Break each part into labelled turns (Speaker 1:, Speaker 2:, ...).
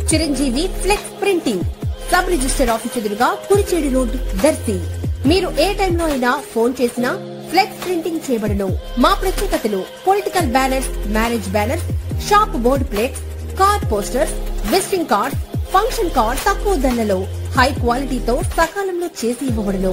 Speaker 1: Chiranjeevi flex printing sub register office ఎదురుగా Kurichedu road Darsi మీరు ఏ టైంలో అయినా ఫోన్ చేసినా ఫ్లెక్స్ ప్రింటింగ్ చేయబడును మా ప్రత్యేకతలు political banners marriage banners shop board plates car posters visiting cards function card తక్కువ ధరలలో హై క్వాలిటీతో సకాలంలో చేసి ఇవ్వబడును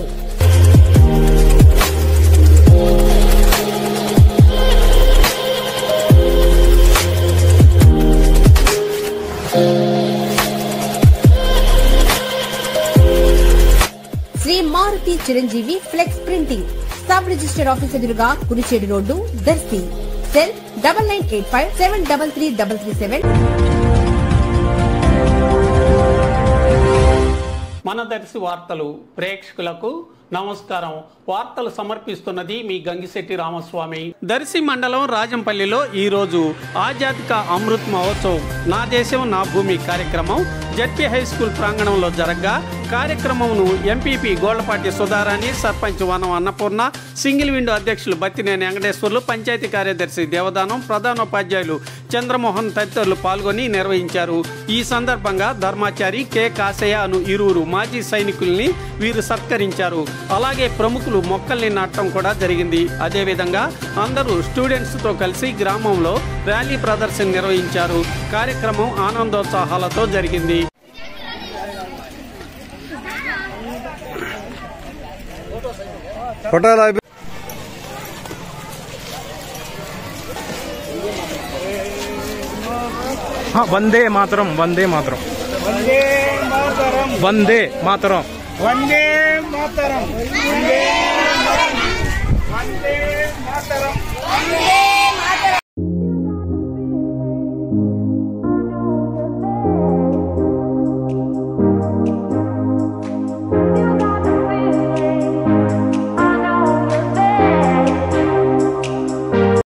Speaker 1: Shri Maruti Chiranjeevi flex printing sub register office ఎదురుగా Kurichedu road Darsi cell double nine eight five seven double three double three seven
Speaker 2: మన దర్శి వార్తలు ప్రేక్షకులకు నమస్కారం వార్తలు సమర్పిస్తున్నది మీ గంగిశెట్టి రామస్వామి దర్శి మండలం రాజంపల్లిలో ఈ రోజు ఆజాదిక అమృత్ మహోత్సవ్ నా దేశం నా భూమి కార్యక్రమం జడ్పీ హై స్కూల్ ప్రాంగణంలో జరగగా కార్యక్రమంను MPP Gollapati Sudharani sarpanch Vanam Annapurna single window అధ్యక్షులు బత్తినేని వెంకటేశ్వర్లు పంచాయతీ కార్యదర్శి దేవదానం ప్రధానోపాధ్యాయులు చంద్రమోహన్ తదితరులు పాల్గొని నిర్వహించారు ఈ సందర్భంగా ధర్మాచారి కె కాసయ్య అను ఇరువురు మాజీ సైనికుల్ని వీరు సత్కరించారు అలాగే ప్రముఖులు మొక్కల్ని నాటడం కూడా జరిగింది అదేవిధంగా అందరూ స్టూడెంట్స్ తో కలిసి గ్రామంలో ర్యాలీ ప్రదర్శన నిర్వహించారు కార్యక్రమం ఆనందోత్సాహాలతో జరిగింది
Speaker 3: పటాల हाँ वंदे मातरम वंदे मातरम
Speaker 4: వందే మాతరం
Speaker 3: वंदे मातरम
Speaker 4: వందే మాతరం వందే మాతరం వందే మాతరం